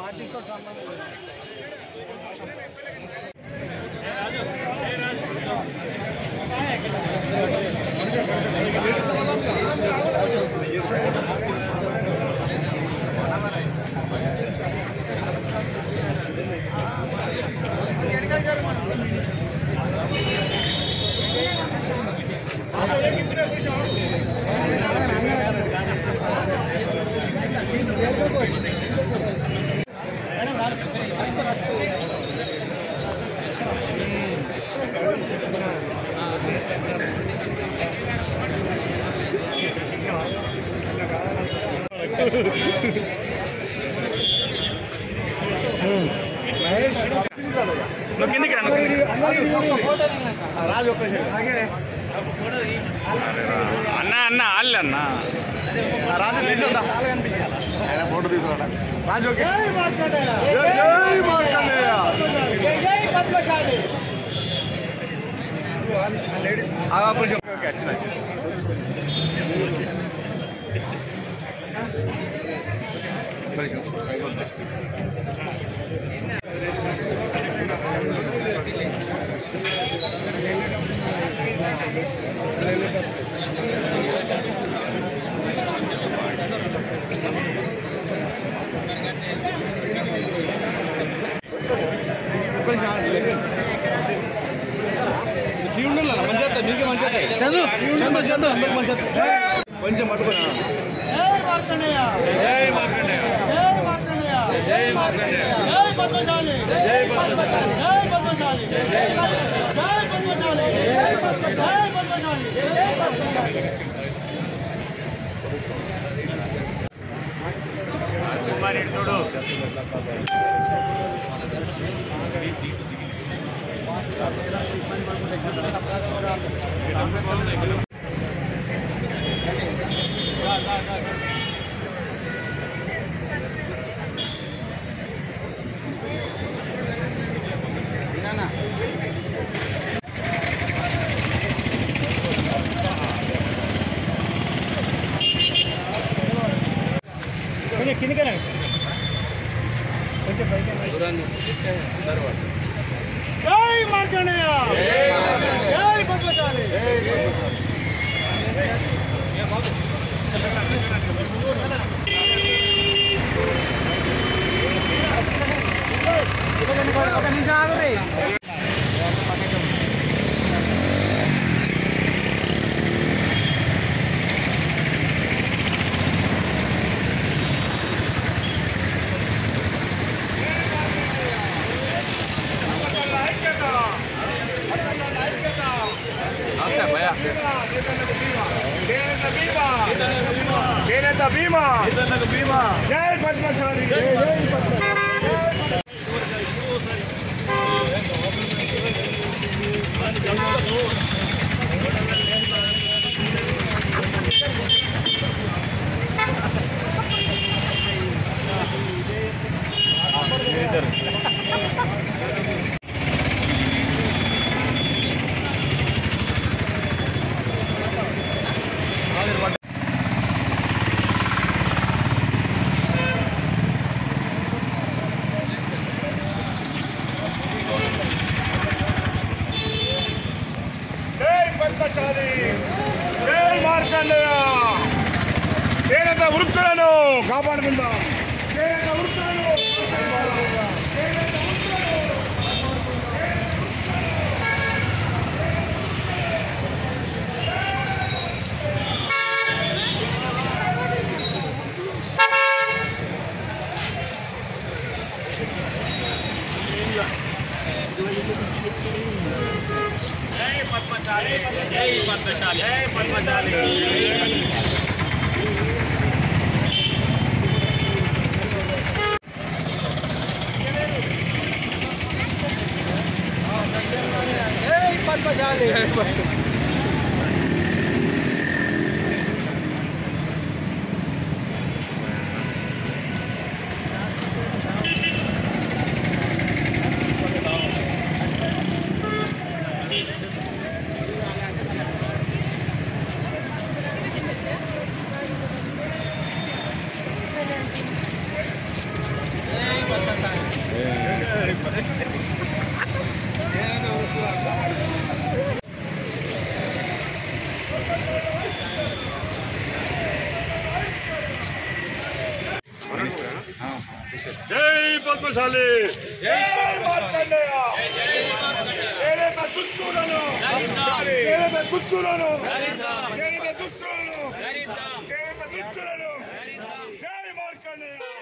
పార్టీతో సంబంధం లేదు. మహేష్ నువ్వు కిందికి రా, నువ్వు కిందికి రా. రాజు ఒక్క అన్న అన్న అల్లు అన్న రాజు తీసుకుందా ఆయన ఫోటో తీసుకుంటా రాజు ఓకే ఆ, కొంచెం ఓకే వచ్చింది వచ్చింది కొంచెం ఆగండి. శివుడు ఉన్నాడు, మంచిగా వస్తాయి, మీకే మంచిగా వస్తాయి. చదువు చదువు చదువు అందరికి మంచిగా వస్తాయి. కొంచెం పట్టుకున్నా కొంచెం కిందికి రా. జై మార్కండేయ జై పద్మశాలి ఒక నిమిషం ఆగురి చేనేత భీమా జై పద్మశాలి జై పద్మశాలి జై మార్కండేయ చేనేత వృత్తులను కాపాడుకుందాం చేనేత వృత్తులను చేనేత వృత్తులను జై పద్మశాలి జై పద్మశాలి జై పద్మశాలి జై పద్మశాలి జై జై పద్మశాలి జై మార్కండేయ చేనేత దుస్తులను చేనేత దుస్తులను చేనేత దుస్తులను చేనేత దుస్తులను జై మార్కండేయ